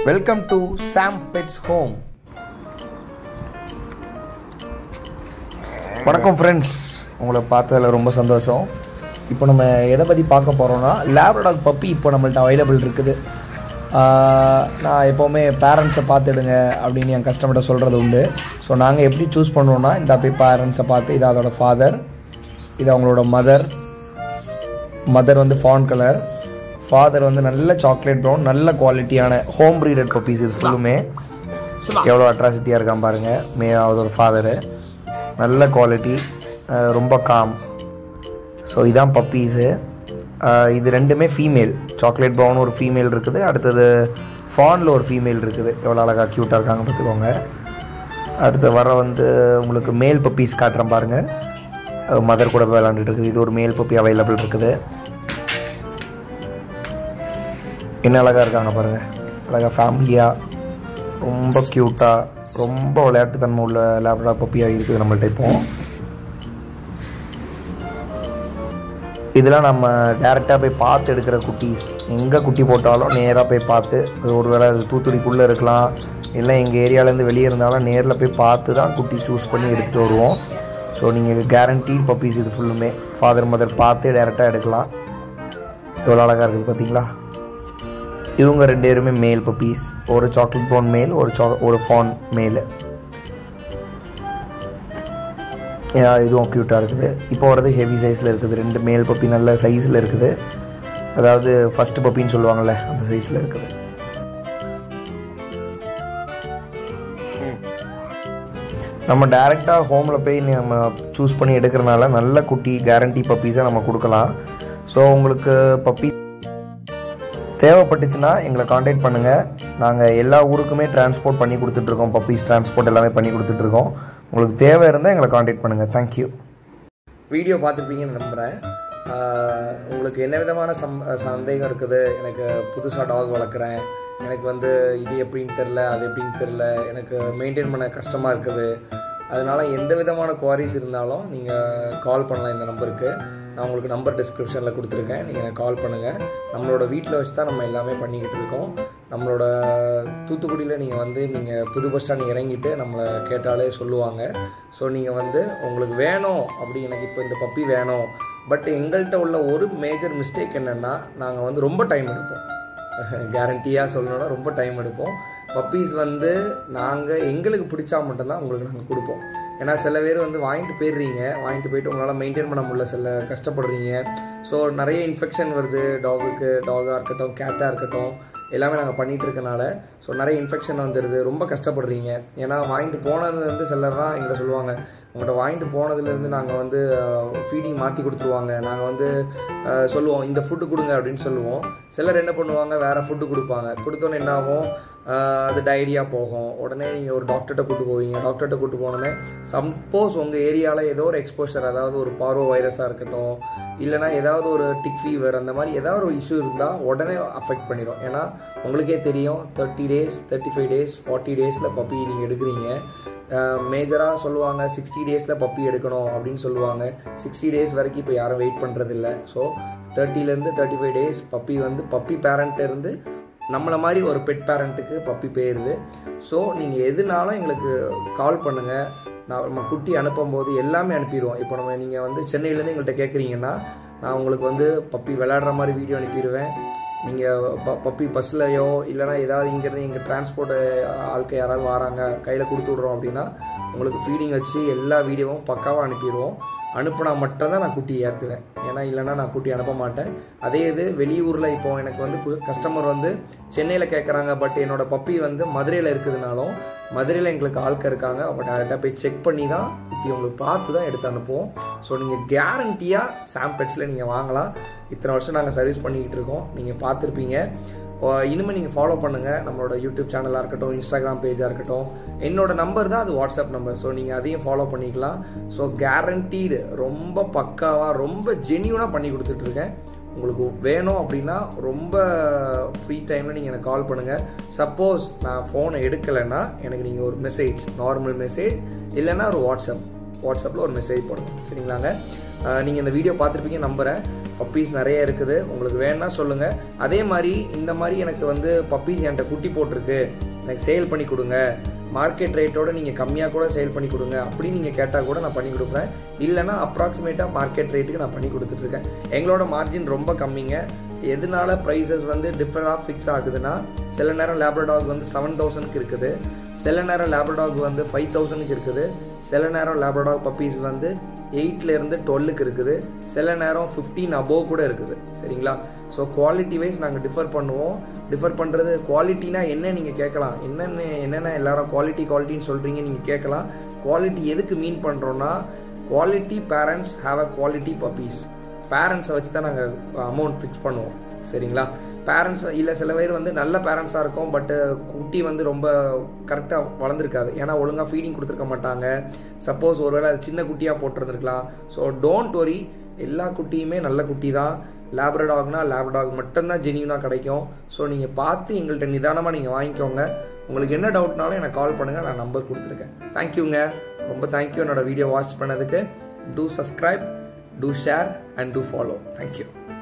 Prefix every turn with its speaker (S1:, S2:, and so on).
S1: welcome to Sam pets home வணக்கம் friends உங்களை பார்த்ததில் ரொம்ப சந்தோஷம் இப்போ நம்ம எதை பற்றி பார்க்க போகிறோம்னா லேப்ரடாக் பப்பி இப்போ நம்மள்ட்ட அவைலபிள் இருக்குது ஆஹ் நான் எப்போவுமே பேரண்ட்ஸை பார்த்துடுங்க அப்படின்னு என் கஸ்டமர்கிட்ட சொல்கிறது உண்டு ஸோ நாங்கள் எப்படி சூஸ் பண்ணுவோம்னா இந்த போய் பேரண்ட்ஸை பார்த்து இது அதோட ஃபாதர் இது அவங்களோட மதர் மதர் வந்து ஃபான் கலர் ஃபாதர் வந்து நல்ல சாக்லேட் ப்ரௌன் நல்ல குவாலிட்டியான ஹோம் ப்ரீடட் பப்பீஸ் இது ஃபுல்லுமே எவ்வளோ அட்ராசிட்டியாக இருக்கான் பாருங்க மே அதோட ஃபாதரு நல்ல குவாலிட்டி ரொம்ப காம் ஸோ இதான் பப்பீஸு இது ரெண்டுமே ஃபீமேல் சாக்லேட் ப்ரௌன் ஒரு ஃபீமேல் இருக்குது அடுத்தது ஃபானில் ஒரு ஃபீமேல் இருக்குது எவ்வளோ அழகாக க்யூட்டாக இருக்காங்க பார்த்துக்கோங்க அடுத்து வர வந்து உங்களுக்கு மேல் பப்பீஸ் காட்டுறேன் பாருங்கள் மதர் கூட விளாண்டுட்டு இருக்குது இது ஒரு மேல் பப்பி அவைலபிள் இருக்குது என்ன அழகாக இருக்காங்க பாருங்கள் அழகாக ஃபேமிலியாக ரொம்ப க்யூட்டாக ரொம்ப விளையாட்டுத்தன்மை உள்ள லேப்டாப் பப்பியாக இருக்குது நம்மள்ட்ட இப்போ இதெல்லாம் நம்ம டேரெக்டாக போய் பார்த்து எடுக்கிற குட்டீஸ் எங்கே குட்டி போட்டாலும் நேராக போய் பார்த்து அது ஒருவேளை அது தூத்துக்குடிக்குள்ளே இருக்கலாம் இல்லை எங்கள் ஏரியாவிலேருந்து வெளியே இருந்தாலும் நேரில் போய் பார்த்து தான் குட்டி சூஸ் பண்ணி எடுத்துகிட்டு வருவோம் ஸோ நீங்கள் கேரண்டி பப்பீஸ் இது ஃபுல்லுமே ஃபாதர் மதர் பார்த்து டேரெக்டாக எடுக்கலாம் எவ்வளோ அழகாக இருக்குது பார்த்தீங்களா இவங்க ரெண்டு பேருமே மேல் பப்பீஸ் ஒரு சாக்லேட் ப்ரௌன் மேல் ஒரு சா ஒரு ஃபான் மேல் இதுவும் க்யூட்டாக இருக்குது இப்போ வரது ஹெவி சைஸில் இருக்குது ரெண்டு மேல் பப்பி நல்ல சைஸில் இருக்குது அதாவது ஃபஸ்ட்டு பப்பின்னு சொல்லுவாங்கள்ல அந்த சைஸில் இருக்குது நம்ம டேரெக்டாக ஹோமில் போய் நம்ம சூஸ் பண்ணி எடுக்கிறனால நல்ல குட்டி கேரண்டி பப்பீஸை நம்ம கொடுக்கலாம் ஸோ உங்களுக்கு பப்பி தேவைப்பட்டுச்சுன்னா எங்களை காண்டாக்ட் பண்ணுங்கள் நாங்கள் எல்லா ஊருக்குமே டிரான்ஸ்போர்ட் பண்ணி கொடுத்துட்ருக்கோம் பப்பீஸ் டிரான்ஸ்போர்ட் எல்லாமே பண்ணி கொடுத்துட்ருக்கோம் உங்களுக்கு தேவை இருந்தால் எங்களை காண்டாக்ட் பண்ணுங்கள் தேங்க்யூ வீடியோ பார்த்துருப்பீங்கன்னு நம்புகிறேன் உங்களுக்கு என்ன விதமான சம் சந்தேகம் இருக்குது எனக்கு புதுசாக டாக் வளர்க்குறேன் எனக்கு வந்து இது எப்படின்னு தெரில அது எப்படின்னு தெரில எனக்கு மெயின்டைன் பண்ண கஷ்டமாக இருக்குது அதனால எந்த விதமான குவாரிஸ் இருந்தாலும் நீங்கள் கால் பண்ணலாம் இந்த நம்பருக்கு நான் உங்களுக்கு நம்பர் டிஸ்கிரிப்ஷனில் கொடுத்துருக்கேன் நீங்கள் கால் பண்ணுங்கள் நம்மளோட வீட்டில் வச்சு தான் நம்ம எல்லாமே பண்ணிக்கிட்டு இருக்கோம் நம்மளோட தூத்துக்குடியில் நீங்கள் வந்து நீங்கள் புது பஸ் ஸ்டாண்ட் இறங்கிட்டு நம்மளை கேட்டாலே சொல்லுவாங்க ஸோ நீங்கள் வந்து உங்களுக்கு வேணும் அப்படி எனக்கு இப்போ இந்த பப்பி வேணும் பட் எங்கள்கிட்ட உள்ள ஒரு மேஜர் மிஸ்டேக் என்னென்னா நாங்கள் வந்து ரொம்ப டைம் எடுப்போம் கேரண்டியாக சொல்லணும்னா ரொம்ப டைம் எடுப்போம் பப்பீஸ் வந்து நாங்கள் எங்களுக்கு பிடிச்சா மட்டும்தான் உங்களுக்கு நாங்கள் கொடுப்போம் ஏன்னா சில பேர் வந்து வாங்கிட்டு போயிடுறீங்க வாங்கிட்டு போயிட்டு உங்களால் மெயின்டைன் பண்ண முடியல சில கஷ்டப்படுறீங்க ஸோ நிறைய இன்ஃபெக்ஷன் வருது டாகுக்கு டாகாக இருக்கட்டும் கேட்டாக இருக்கட்டும் எல்லாமே நாங்கள் பண்ணிகிட்டு இருக்கனால ஸோ நிறைய இன்ஃபெக்ஷன் வந்துடுது ரொம்ப கஷ்டப்படுறீங்க ஏன்னா வாங்கிட்டு போனதுலேருந்து சிலர்லாம் எங்கிட்ட சொல்லுவாங்க உங்கள்கிட்ட வாங்கிட்டு போனதுலேருந்து நாங்கள் வந்து ஃபீடிங் மாற்றி கொடுத்துருவாங்க நாங்கள் வந்து சொல்லுவோம் இந்த ஃபுட்டு கொடுங்க அப்படின்னு சொல்லுவோம் சிலர் என்ன பண்ணுவாங்க வேறு ஃபுட்டு கொடுப்பாங்க கொடுத்தோன்னே என்ன ஆகும் அது டைரியா போகும் உடனே நீங்கள் ஒரு டாக்டர்கிட்ட கூட்டு போவீங்க டாக்டர்கிட்ட கூட்டு போனோடனே சப்போஸ் உங்கள் ஏரியாவில் ஏதோ ஒரு எக்ஸ்போஷர் அதாவது ஒரு பார்வோ வைரஸாக இருக்கட்டும் இல்லைனா ஏதாவது ஒரு டிக் ஃபீவர் அந்த மாதிரி ஏதாவது ஒரு இஷ்யூ இருந்தால் உடனே அஃபெக்ட் பண்ணிடும் ஏன்னா உங்களுக்கே தெரியும் thirty days thirty five days forty டேஸில் பப்பி நீங்கள் எடுக்கிறீங்க மேஜராக சொல்லுவாங்க சிக்ஸ்டி டேஸில் பப்பி எடுக்கணும் அப்படின்னு சொல்லுவாங்க சிக்ஸ்டி டேஸ் வரைக்கும் இப்போ யாரும் வெயிட் பண்ணுறதில்ல ஸோ தேர்ட்டிலேருந்து தேர்ட்டி ஃபைவ் டேஸ் பப்பி வந்து பப்பி பேரண்ட் இருந்து நம்மளை மாதிரி ஒரு பெட் பேரண்ட்டுக்கு பப்பி போயிடுது ஸோ நீங்கள் எதுனாலும் எங்களுக்கு கால் பண்ணுங்கள் நான் நம்ம குட்டி அனுப்பும் போது எல்லாமே அனுப்பிடுவோம் இப்போ நம்ம நீங்கள் வந்து சென்னையிலேருந்து எங்கள்கிட்ட கேட்குறீங்கன்னா நான் உங்களுக்கு வந்து பப்பி விளையாடுற மாதிரி வீடியோ அனுப்பிடுவேன் நீங்கள் ப பப்பி பஸ்லையோ இல்லைனா ஏதாவது இங்கேருந்து எங்கள் டிரான்ஸ்போர்ட் ஆட்கள் யாராவது வராங்க கையில் கொடுத்து விட்றோம் அப்படின்னா உங்களுக்கு ஃபீடிங் வச்சு எல்லா வீடியோவும் பக்காவாக அனுப்பிடுவோம் அனுப்புனா மட்டும்தான் நான் குட்டி ஏற்றுவேன் ஏன்னா இல்லைனா நான் குட்டி அனுப்ப மாட்டேன் அதே இது வெளியூரில் இப்போ எனக்கு வந்து கஸ்டமர் வந்து சென்னையில் கேட்குறாங்க பட் என்னோட பப்பி வந்து மதுரையில் இருக்குதுனாலும் மதுரையில் எங்களுக்கு ஆட்கள் இருக்காங்க அவங்க டேரெக்டாக போய் செக் பண்ணி தான் குட்டி உங்களுக்கு பார்த்து தான் எடுத்து அனுப்புவோம் ஸோ நீங்கள் கேரண்டியாக சாம்பெட்ஸில் நீங்கள் வாங்கலாம் இத்தனை வருஷம் நாங்கள் சர்வீஸ் பண்ணிக்கிட்டு இருக்கோம் நீங்கள் பார்த்துருப்பீங்க இனிமேல் நீங்கள் ஃபாலோ பண்ணுங்கள் நம்மளோட யூடியூப் சேனலாக இருக்கட்டும் இன்ஸ்டாகிராம் பேஜாக இருக்கட்டும் என்னோட நம்பர் தான் அது வாட்ஸ்அப் நம்பர் ஸோ நீங்கள் அதையும் ஃபாலோ பண்ணிக்கலாம் ஸோ கேரண்டீடு ரொம்ப பக்காவாக ரொம்ப ஜென்யூனாக பண்ணி கொடுத்துட்ருக்கேன் உங்களுக்கு வேணும் அப்படின்னா ரொம்ப ஃப்ரீ டைமில் நீங்கள் எனக்கு கால் பண்ணுங்கள் சப்போஸ் நான் ஃபோனை எடுக்கலைன்னா எனக்கு நீங்கள் ஒரு மெசேஜ் நார்மல் மெசேஜ் இல்லைன்னா ஒரு வாட்ஸ்அப் வாட்ஸ்அப்பில் ஒரு மெசேஜ் போடுங்க சரிங்களாங்க நீங்கள் இந்த வீடியோ பார்த்துருப்பீங்க நம்புகிறேன் பப்பீஸ் நிறைய இருக்குது உங்களுக்கு வேணா சொல்லுங்கள் அதே மாதிரி இந்த மாதிரி எனக்கு வந்து பப்பீஸ் என்கிட்ட குட்டி போட்டிருக்கு எனக்கு சேல் பண்ணி கொடுங்க மார்க்கெட் ரேட்டோட நீங்கள் கம்மியாக கூட சேல் பண்ணி கொடுங்க அப்படி நீங்கள் கேட்டால் கூட நான் பண்ணி கொடுப்பேன் இல்லைனா அப்ராக்சிமேட்டாக மார்க்கெட் ரேட்டுக்கு நான் பண்ணி கொடுத்துட்ருக்கேன் எங்களோட மார்ஜின் ரொம்ப கம்மிங்க எதனால ப்ரைஸஸ் வந்து டிஃப்ரெண்டாக ஃபிக்ஸ் ஆகுதுன்னா சில நேரம் லேப்ரடாக் வந்து செவன் தௌசண்ட்க்கு இருக்குது சில நேரம் லேப்ரடாக் வந்து ஃபைவ் தௌசண்ட்க்கு இருக்குது சில நேரம் லேப்ரடாக் பப்பீஸ் வந்து எயிட்லேருந்து டுவெல்லுக்கு இருக்குது சில நேரம் ஃபிஃப்டீன் அபோவ் கூட இருக்குது சரிங்களா ஸோ குவாலிட்டி வைஸ் நாங்கள் டிஃபர் பண்ணுவோம் டிஃபர் பண்ணுறது குவாலிட்டினா என்ன நீங்கள் கேட்கலாம் என்னென்ன என்னென்ன எல்லாரும் குவாலிட்டி குவாலிட்டின்னு சொல்கிறீங்க நீங்கள் கேட்கலாம் குவாலிட்டி எதுக்கு மீன் பண்ணுறோன்னா quality parents have a quality puppies பேரண்ட்ஸை வச்சு தான் நாங்கள் அமௌண்ட் ஃபிக்ஸ் பண்ணுவோம் சரிங்களா பேரண்ட்ஸ் இல்லை சில பேர் வந்து நல்ல பேரண்ட்ஸாக இருக்கும் பட்டு குட்டி வந்து ரொம்ப கரெக்டாக வளர்ந்துருக்காது ஏன்னா ஒழுங்காக ஃபீடிங் கொடுத்துருக்க மாட்டாங்க சப்போஸ் ஒருவேளை அது சின்ன குட்டியாக போட்டிருந்துருக்கலாம் ஸோ டோன்ட் ஒரி எல்லா குட்டியுமே நல்ல குட்டி தான் லேப்ரடாக்னா லேப்டாக் மட்டும்தான் ஜெனியூனாக கிடைக்கும் ஸோ நீங்கள் பார்த்து எங்கள்கிட்ட நிதானமாக நீங்கள் வாங்கிக்கோங்க உங்களுக்கு என்ன டவுட்னாலும் எனக்கு கால் பண்ணுங்கள் நான் நம்பர் கொடுத்துருக்கேன் தேங்க்யூங்க ரொம்ப தேங்க்யூ என்னோட வீடியோ வாட்ச் பண்ணதுக்கு do subscribe do share and do follow thank you